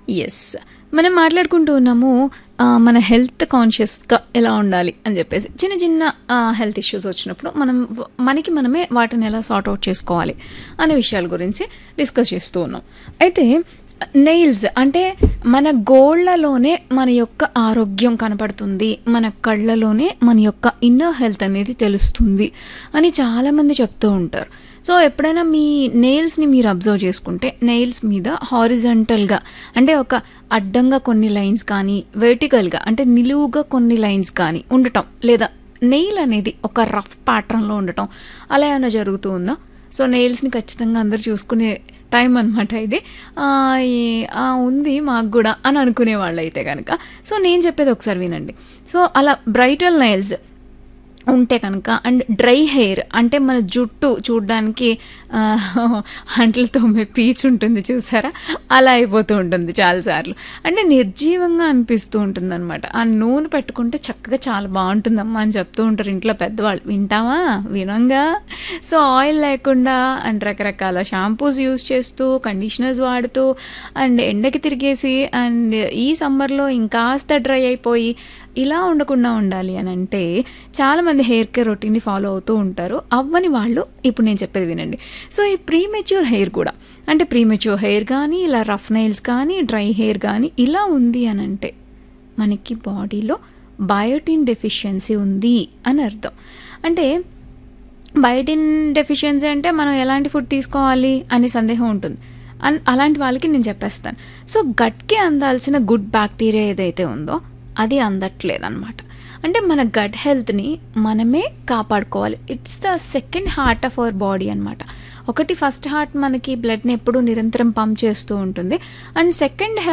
yes మనం మాట్లాడుకుంటూ ఉన్నాము ఆ, మన హెల్త్ కాన్షియస్గా ఎలా ఉండాలి అని చెప్పేసి చిన్న చిన్న హెల్త్ ఇష్యూస్ వచ్చినప్పుడు మనం వ- మనకి మనమే వాటిని ఎలా సార్ట్ అవుట్ చేసుకోవాలి అనే విషయాల గురించి డిస్కస్ చేస్తూ ఉన్నాం అయితే నెయిల్స్ అంటే మన గోళ్లలోనే మన యొక్క ఆరోగ్యం కనపడుతుంది మన కళ్ళలోనే మన యొక్క ఇన్నర్ హెల్త్ అనేది తెలుస్తుంది అని చాలామంది చెప్తూ ఉంటారు సో ఎప్పుడైనా మీ నెయిల్స్ని మీరు అబ్జర్వ్ చేసుకుంటే నెయిల్స్ మీద హారిజంటల్గా అంటే ఒక అడ్డంగా కొన్ని లైన్స్ కానీ వెర్టికల్గా అంటే నిలువుగా కొన్ని లైన్స్ కానీ ఉండటం లేదా నెయిల్ అనేది ఒక రఫ్ ప్యాటర్న్లో ఉండటం అలా ఏమైనా జరుగుతూ ఉందా సో నెయిల్స్ని ఖచ్చితంగా అందరు చూసుకునే టైం అనమాట ఇది ఆ, ఈ- ఆ, ఉంది మాకు కూడా అని అనుకునే వాళ్ళు అయితే కనుక సో నేను చెప్పేది ఒకసారి వినండి సో అలా బ్రైటల్ నెయిల్స్ ఉంటే కనుక అండ్ డ్రై హెయిర్ అంటే మన జుట్టు చూడడానికి ఆ, అంట్లతో పీచ్ ఉంటుంది చూసారా అలా అయిపోతూ ఉంటుంది చాలాసార్లు అంటే నిర్జీవంగా అనిపిస్తూ ఉంటుంది అనమాట ఆ నూనె పెట్టుకుంటే చక్కగా చాలా బాగుంటుందమ్మా అని చెప్తూ ఉంటారు ఇంట్లో పెద్దవాళ్ళు వింటావా వినంగా సో ఆయిల్ లేకుండా అండ్ రకరకాల షాంపూస్ యూస్ చేస్తూ కండిషనర్స్ వాడుతూ అండ్ ఎండకి తిరిగేసి అండ్ ఈ సమ్మర్లో ఇంకాస్త డ్రై అయిపోయి ఇలా ఉండకుండా ఉండాలి అని అంటే చాలామంది హెయిర్ కేర్ రొటీన్ని ఫాలో అవుతూ ఉంటారు అవ్వని వాళ్ళు ఇప్పుడు నేను చెప్పేది వినండి సో ఈ ప్రీమెచ్యూర్ హెయిర్ కూడా అంటే ప్రీమెచ్యూర్ హెయిర్ కానీ ఇలా రఫ్ నైల్స్ కానీ డ్రై హెయిర్ కానీ ఇలా ఉంది అని అంటే మనకి బాడీలో బయోటిన్ డెఫిషియన్సీ ఉంది అని అర్థం అంటే బయోటిన్ డెఫిషియన్సీ అంటే మనం ఎలాంటి ఫుడ్ తీసుకోవాలి అనే సందేహం ఉంటుంది అన్ అలాంటి వాళ్ళకి నేను చెప్పేస్తాను సో గట్కి అందాల్సిన గుడ్ బ్యాక్టీరియా ఏదైతే ఉందో అది అందట్లేదు అనమాట అంటే మన గట్ హెల్త్ని మనమే కాపాడుకోవాలి it's the second heart of our body అనమాట ఒకటి ఫస్ట్ హార్ట్ మనకి బ్లడ్ని ఎప్పుడూ నిరంతరం పంప్ చేస్తూ ఉంటుంది అండ్ సెకండ్